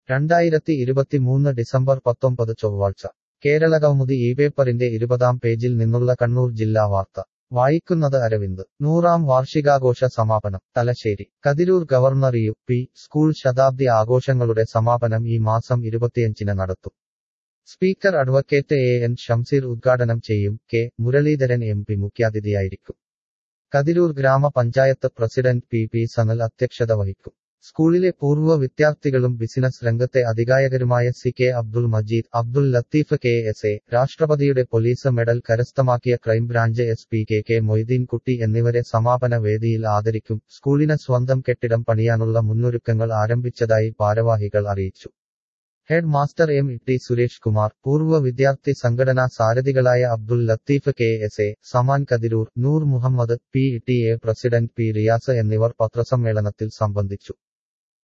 രണ്ടായിരത്തി ഇരുപത്തിമൂന്ന് ഡിസംബർ പത്തൊമ്പത് ചൊവ്വാഴ്ച കേരളകൗമുദി ഈ പേപ്പറിന്റെ ഇരുപതാം പേജിൽ നിന്നുള്ള കണ്ണൂർ ജില്ലാ വാർത്ത വായിക്കുന്നത് അരവിന്ദ് നൂറാം വാർഷികാഘോഷ സമാപനം Thalassery Kathiroor governor U P school ശതാബ്ദി ആഘോഷങ്ങളുടെ സമാപനം ഈ മാസം ഇരുപത്തിയഞ്ചിന് നടത്തും speaker advocate A N Shamseer ഉദ്ഘാടനം ചെയ്യും കെ മുരളീധരൻ എം പി മുഖ്യാതിഥിയായിരിക്കും കതിരൂർ ഗ്രാമപഞ്ചായത്ത് പ്രസിഡന്റ് പി പി സനൽ അധ്യക്ഷത വഹിക്കും സ്കൂളിലെ പൂർവ്വ വിദ്യാർത്ഥികളും ബിസിനസ് രംഗത്തെ അധികായകരുമായ C K Abdul Majeed Abdul Latheef K S A രാഷ്ട്രപതിയുടെ പോലീസ് മെഡൽ കരസ്ഥമാക്കിയ crime branch S P K K Moideen Kutty എന്നിവരെ സമാപന വേദിയിൽ ആദരിക്കും സ്കൂളിന് സ്വന്തം കെട്ടിടം പണിയാനുള്ള മുന്നൊരുക്കങ്ങൾ ആരംഭിച്ചതായി ഭാരവാഹികൾ അറിയിച്ചു head master M T Suresh Kumar പൂർവ്വ വിദ്യാർത്ഥി സംഘടനാ സാരഥികളായ Abdul Latheef K S A Saman Kathiroor Noor Muhammad P T A president P Riyas എന്നിവർ പത്രസമ്മേളനത്തിൽ സംബന്ധിച്ചു